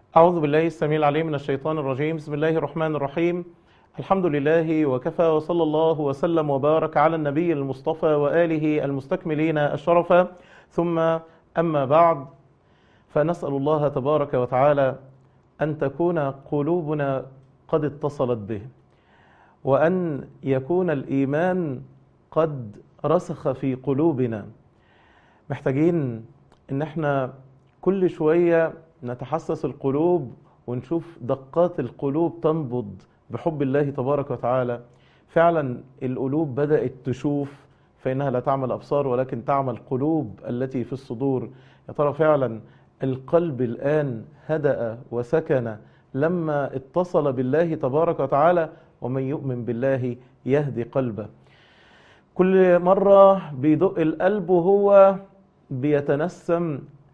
أعوذ بالله السميع العليم من الشيطان الرجيم بسم الله الرحمن الرحيم الحمد لله وكفى وصلى الله وسلم وبارك على النبي المصطفى وآله المستكملين الشرف ثم أما بعد فنسأل الله تبارك وتعالى أن تكون قلوبنا قد اتصلت به وأن يكون الإيمان قد رسخ في قلوبنا محتاجين ان احنا كل شوية نتحسس القلوب ونشوف دقات القلوب تنبض بحب الله تبارك وتعالى فعلا القلوب بدأت تشوف فإنها لا تعمل أبصار ولكن تعمل قلوب التي في الصدور يا ترى فعلا القلب الآن هدأ وسكن لما اتصل بالله تبارك وتعالى ومن يؤمن بالله يهدي قلبه كل مرة بيدق القلب وهو بيتنسم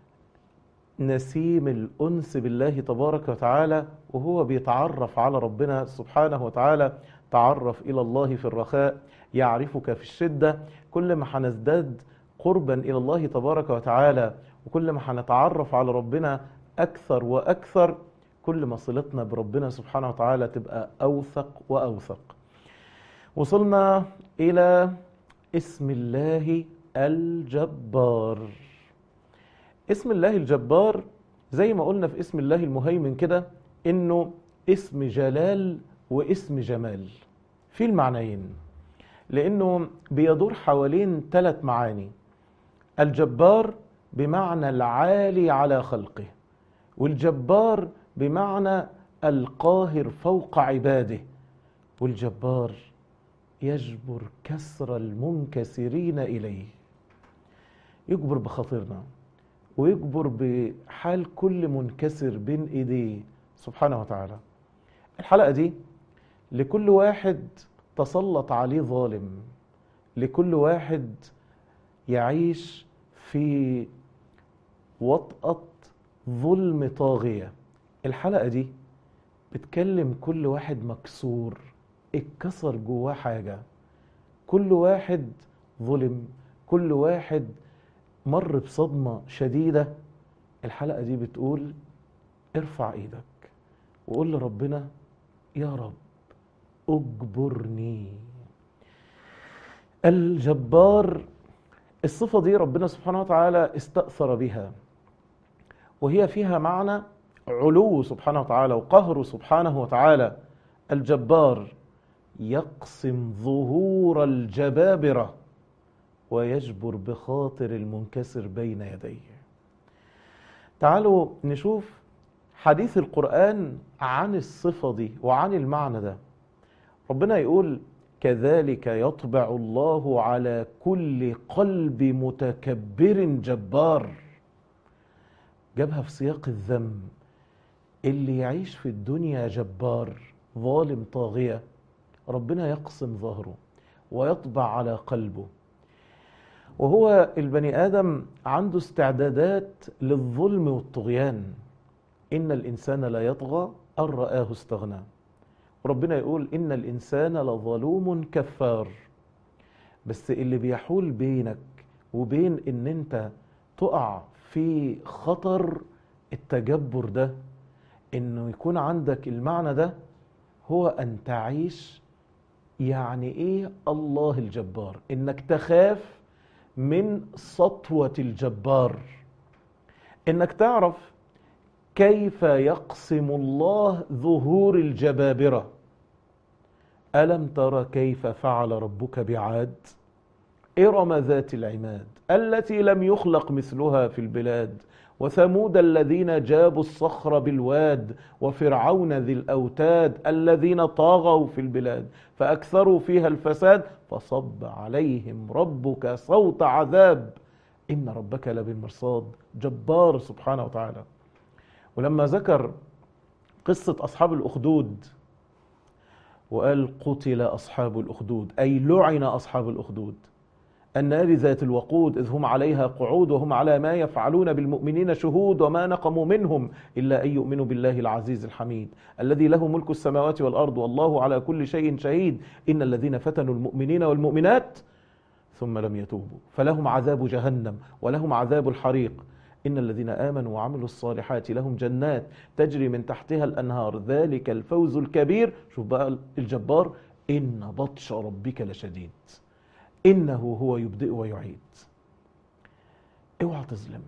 نسيم الأنس بالله تبارك وتعالى وهو بيتعرف على ربنا سبحانه وتعالى تعرف إلى الله في الرخاء يعرفك في الشدة كل ما هنزداد قربا إلى الله تبارك وتعالى وكل ما هنتعرف على ربنا أكثر وأكثر كل ما صلتنا بربنا سبحانه وتعالى تبقى أوثق وأوثق وصلنا إلى اسم الله الجبار اسم الله الجبار زي ما قلنا في اسم الله المهيمن كده انه اسم جلال واسم جمال في المعنيين لانه بيدور حوالين ثلاث معاني الجبار بمعنى العالي على خلقه والجبار بمعنى القاهر فوق عباده والجبار يجبر كسر المنكسرين اليه يجبر بخاطرنا ويجبر بحال كل منكسر بين ايديه سبحانه وتعالى الحلقه دي لكل واحد تسلط عليه ظالم لكل واحد يعيش في وطأة ظلم طاغية الحلقة دي بتكلم كل واحد مكسور اتكسر جواه حاجة كل واحد ظلم كل واحد مر بصدمة شديدة الحلقة دي بتقول ارفع ايدك وقول لربنا يا رب اجبرني الجبار الصفة دي ربنا سبحانه وتعالى استأثر بها وهي فيها معنى علو سبحانه وتعالى وقهر سبحانه وتعالى الجبار يقسم ظهور الجبابره ويجبر بخاطر المنكسر بين يديه تعالوا نشوف حديث القرآن عن الصفة دي وعن المعنى ده ربنا يقول كذلك يطبع الله على كل قلب متكبر جبار جابها في سياق الذم اللي يعيش في الدنيا جبار ظالم طاغية ربنا يقسم ظهره ويطبع على قلبه وهو البني آدم عنده استعدادات للظلم والطغيان إن الإنسان لا يطغى أن رآه استغنى وربنا يقول إن الإنسان لظلوم كفار بس اللي بيحول بينك وبين إن أنت تقع في خطر التجبر ده إنه يكون عندك المعنى ده هو أن تعيش يعني إيه الله الجبار إنك تخاف من سطوة الجبار انك تعرف كيف يقسم الله ظهور الجبابرة ألم تر كيف فعل ربك بعاد إرم ذات العماد التي لم يخلق مثلها في البلاد وثمود الذين جابوا الصخر بالواد وفرعون ذي الأوتاد الذين طاغوا في البلاد فأكثروا فيها الفساد فصب عليهم ربك صوت عذاب إن ربك لبالمرصاد جبار سبحانه وتعالى ولما ذكر قصة أصحاب الأخدود وقال قتل أصحاب الأخدود أي لعن أصحاب الأخدود النار ذات الوقود إذ هم عليها قعود وهم على ما يفعلون بالمؤمنين شهود وما نقموا منهم إلا أن يؤمنوا بالله العزيز الحميد الذي له ملك السماوات والأرض والله على كل شيء شهيد إن الذين فتنوا المؤمنين والمؤمنات ثم لم يتوبوا فلهم عذاب جهنم ولهم عذاب الحريق إن الذين آمنوا وعملوا الصالحات لهم جنات تجري من تحتها الأنهار ذلك الفوز الكبير شوف بقى الجبار إن بطش ربك لشديد إنه هو يبدئ ويعيد اوعى تظلم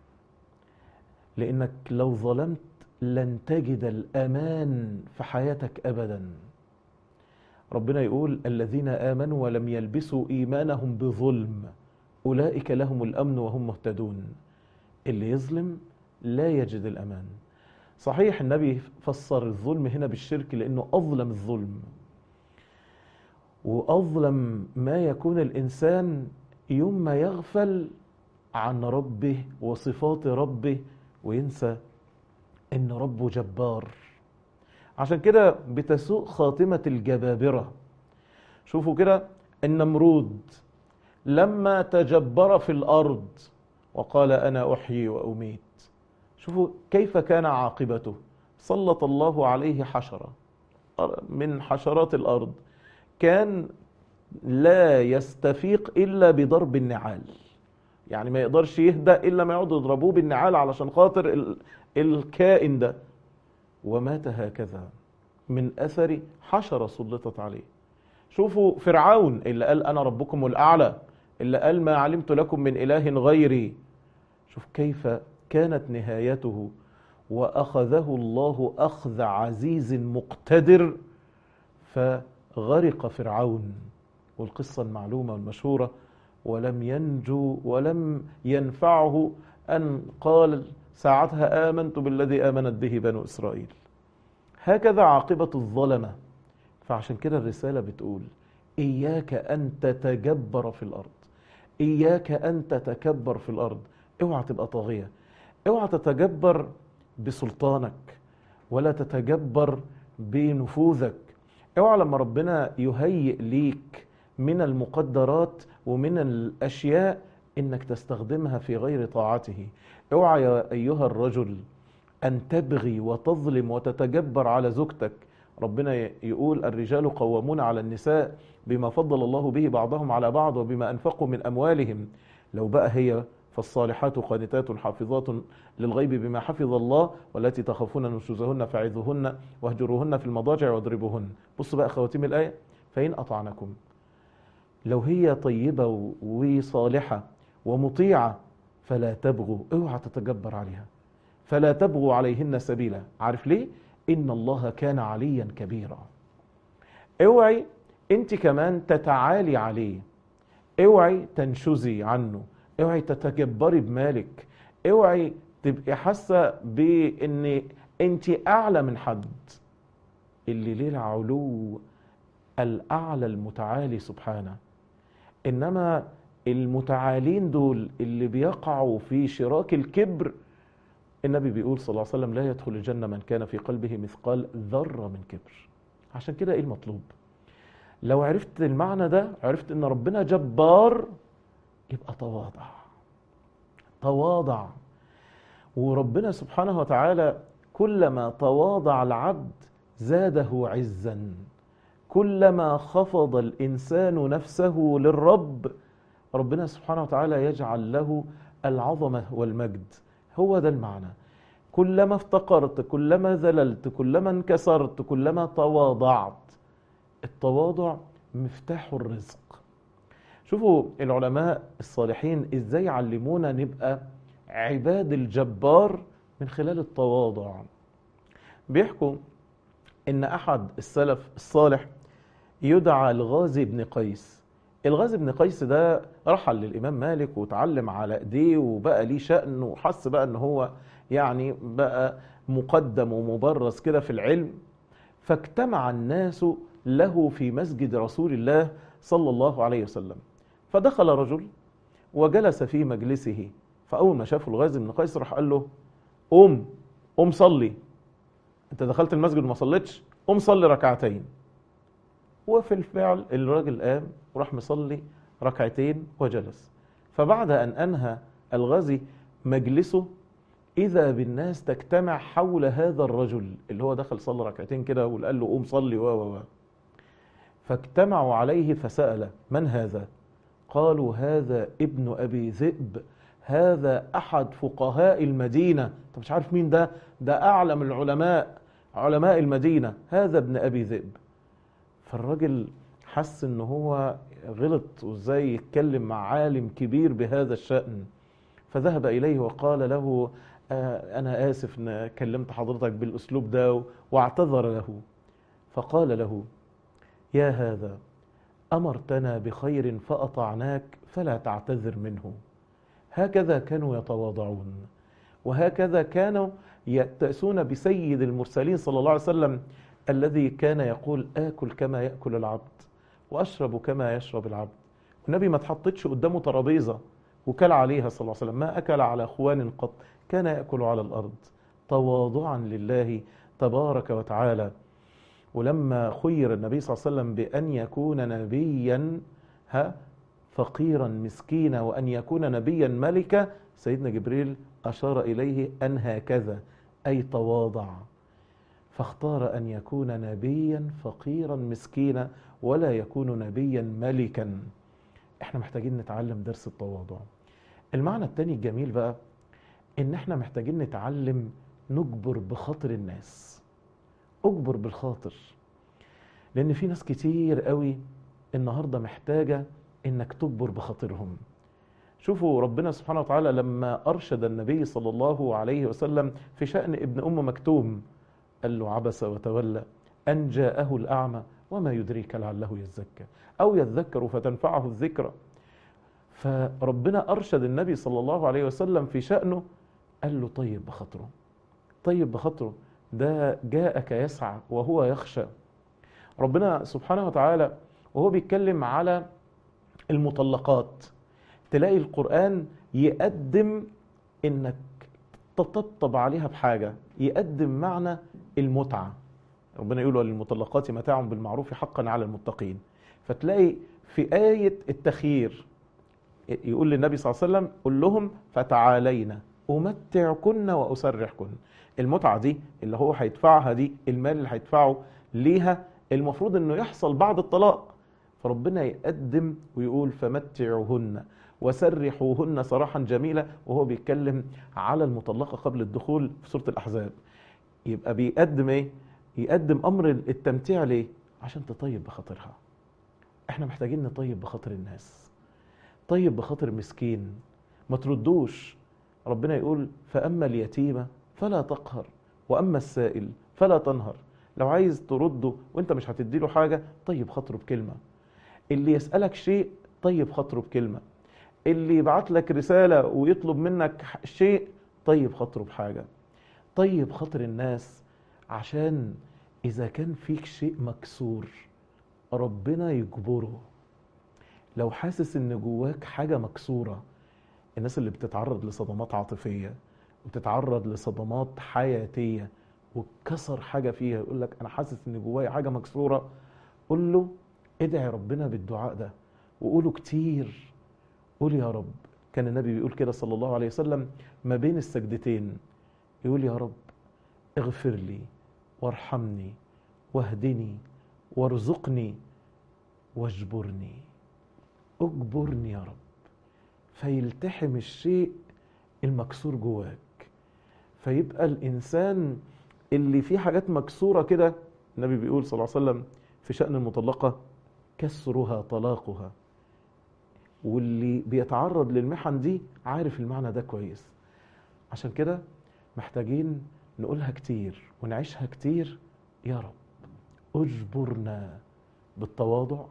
لأنك لو ظلمت لن تجد الأمان في حياتك أبدا ربنا يقول الذين آمنوا ولم يلبسوا إيمانهم بظلم أولئك لهم الأمن وهم مهتدون اللي يظلم لا يجد الأمان صحيح النبي فسر الظلم هنا بالشرك لأنه أظلم الظلم وأظلم ما يكون الإنسان يوم ما يغفل عن ربه وصفات ربه وينسى إن ربه جبار عشان كده بتسوء خاتمة الجبابرة شوفوا كده النمرود لما تجبر في الأرض وقال أنا أحيي وأميت شوفوا كيف كان عاقبته سلط الله عليه حشرة من حشرات الأرض كان لا يستفيق إلا بضرب النعال يعني ما يقدرش يهدى إلا ما يقعدوا يضربوه بالنعال علشان خاطر ال- الكائن ده ومات هكذا من أثر حشرة سلطت عليه شوفوا فرعون اللي قال أنا ربكم الأعلى اللي قال ما علمت لكم من إله غيري شوف كيف كانت نهايته وأخذه الله أخذ عزيز مقتدر فغرق فرعون والقصة المعلومة والمشهورة ولم ينجو ولم ينفعه أن قال ساعتها آمنت بالذي آمنت به بنو إسرائيل هكذا عاقبة الظلمة فعشان كده الرسالة بتقول إياك أن تتجبر في الأرض إياك أن تتكبر في الأرض اوعى تبقى طاغية اوعى تتجبر بسلطانك ولا تتجبر بنفوذك اوعى لما ربنا يهيئ ليك من المقدرات ومن الأشياء إنك تستخدمها في غير طاعته اوعى يا أيها الرجل أن تبغي وتظلم وتتجبر على زوجتك ربنا يقول الرجال قوامون على النساء بما فضل الله به بعضهم على بعض وبما أنفقوا من أموالهم لو بقى هي فالصالحات قانتات حافظات للغيب بما حفظ الله والتي تخافون نشوزهن فعظوهن واهجروهن في المضاجع واضربوهن بصوا بقى خواتيم الآية فإن أطعنكم لو هي طيبة وصالحة ومطيعة فلا تبغوا اوعى تتجبر عليها فلا تبغوا عليهن سبيلا عارف ليه ان الله كان عليا كبيرا اوعي انت كمان تتعالي عليه اوعي تنشزي عنه اوعي تتجبري بمالك اوعي تبقي حاسه بان انت اعلى من حد اللي ليه العلو الاعلى المتعالي سبحانه انما المتعالين دول اللي بيقعوا في شراك الكبر النبي بيقول صلى الله عليه وسلم لا يدخل الجنة من كان في قلبه مثقال ذرة من كبر عشان كده ايه المطلوب لو عرفت المعنى ده عرفت ان ربنا جبار يبقى تواضع تواضع وربنا سبحانه وتعالى كلما تواضع العبد زاده عزا كلما خفض الانسان نفسه للرب ربنا سبحانه وتعالى يجعل له العظمه والمجد هو ده المعنى كلما افتقرت كلما ذللت كلما انكسرت كلما تواضعت التواضع مفتاح الرزق شوفوا العلماء الصالحين ازاي علمونا نبقى عباد الجبار من خلال التواضع بيحكوا ان احد السلف الصالح يدعى الغازي بن قيس الغازي بن قيس ده رحل للامام مالك وتعلم على ايديه وبقى ليه شأن وحس بقى ان هو يعني بقى مقدم ومبرز كده في العلم فاجتمع الناس له في مسجد رسول الله صلى الله عليه وسلم فدخل رجل وجلس في مجلسه فاول ما شافه الغازي بن قيس راح قال له قوم قوم صلي انت دخلت المسجد وما صليتش قوم صلي ركعتين وفي الفعل الراجل قام وراح مصلي ركعتين وجلس فبعد أن أنهى الغازي مجلسه إذا بالناس تجتمع حول هذا الرجل اللي هو دخل صلى ركعتين كده وقال له قوم صلي و و فاجتمعوا عليه فسأل من هذا قالوا هذا ابن أبي ذئب هذا أحد فقهاء المدينة أنت مش عارف مين ده ده أعلم العلماء علماء المدينة هذا ابن أبي ذئب فالراجل حس ان هو غلط وازاي يتكلم مع عالم كبير بهذا الشأن فذهب إليه وقال له آه أنا آسف أن كلمت حضرتك بالأسلوب ده واعتذر له فقال له يا هذا أمرتنا بخير فأطعناك فلا تعتذر منه هكذا كانوا يتواضعون وهكذا كانوا يأتأسون بسيد المرسلين صلى الله عليه وسلم الذي كان يقول آكل كما يأكل العبد وأشرب كما يشرب العبد النبي ما تحطتش قدامه ترابيزة وكل عليها صلى الله عليه وسلم ما أكل على خوان قط كان يأكل على الأرض تواضعا لله تبارك وتعالى ولما خير النبي صلى الله عليه وسلم بأن يكون نبيا ها فقيرا مسكينا وأن يكون نبيا ملكا سيدنا جبريل أشار إليه أن هكذا أي تواضع فاختار أن يكون نبيا فقيرا مسكينا ولا يكون نبيا ملكا احنا محتاجين نتعلم درس التواضع المعنى التاني الجميل بقى ان احنا محتاجين نتعلم نجبر بخاطر الناس اجبر بالخاطر لان في ناس كتير قوي النهارده محتاجه انك تجبر بخاطرهم شوفوا ربنا سبحانه وتعالى لما ارشد النبي صلى الله عليه وسلم في شان ابن ام مكتوم قال له عبس وتولى ان جاءه الاعمى وما يدريك لعله يزكى او يذكر فتنفعه الذكرى فربنا ارشد النبي صلى الله عليه وسلم في شانه قال له طيب بخاطره طيب بخاطره ده جاءك يسعى وهو يخشى ربنا سبحانه وتعالى وهو بيتكلم على المطلقات تلاقي القرآن يقدم انك تطبطب عليها بحاجة يقدم معنى المتعة ربنا يقول للمطلقات متاع بالمعروف حقا على المتقين فتلاقي في آية التخيير يقول للنبي صلى الله عليه وسلم قل لهم فتعالينا أمتعكن وأسرحكن المتعة دي اللي هو هيدفعها دي المال اللي هيدفعه ليها المفروض انه يحصل بعد الطلاق فربنا يقدم ويقول فمتعوهن وسرحوهن سراحا جميلا وهو بيتكلم على المطلقة قبل الدخول في سورة الأحزاب يبقى بيقدم ايه يقدم أمر التمتيع ليه عشان تطيب بخاطرها احنا محتاجين نطيب بخاطر الناس طيب بخاطر مسكين ما تردوش ربنا يقول فأما اليتيمة فلا تقهر وأما السائل فلا تنهر لو عايز ترده وانت مش هتدي له حاجة طيب خاطره بكلمة اللي يسألك شيء طيب خاطره بكلمة اللي يبعت لك رسالة ويطلب منك شيء طيب خاطره بحاجة طيب خاطر الناس عشان إذا كان فيك شيء مكسور ربنا يجبره لو حاسس ان جواك حاجة مكسورة الناس اللي بتتعرض لصدمات عاطفية وتتعرض لصدمات حياتية واتكسر حاجة فيها يقول لك أنا حاسس إن جوايا حاجة مكسورة قول له ادعي ربنا بالدعاء ده وقوله كتير قول يا رب كان النبي بيقول كده صلى الله عليه وسلم ما بين السجدتين يقول يا رب اغفر لي وارحمني واهدني وارزقني واجبرني اجبرني يا رب فيلتحم الشيء المكسور جواك فيبقى الانسان اللي فيه حاجات مكسوره كده النبي بيقول صلى الله عليه وسلم في شان المطلقه كسرها طلاقها واللي بيتعرض للمحن دي عارف المعنى ده كويس عشان كده محتاجين نقولها كتير ونعيشها كتير يا رب اجبرنا بالتواضع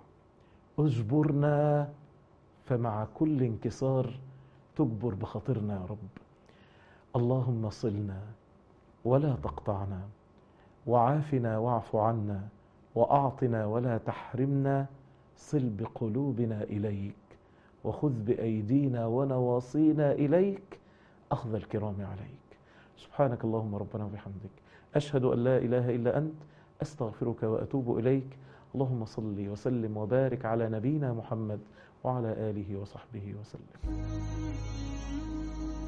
اجبرنا فمع كل انكسار تجبر بخاطرنا يا رب اللهم صلنا ولا تقطعنا وعافنا واعف عنا واعطنا ولا تحرمنا صل بقلوبنا اليك وخذ بايدينا ونواصينا اليك اخذ الكرام عليك سبحانك اللهم ربنا وبحمدك اشهد ان لا اله الا انت استغفرك واتوب اليك اللهم صل وسلم وبارك على نبينا محمد وعلى اله وصحبه وسلم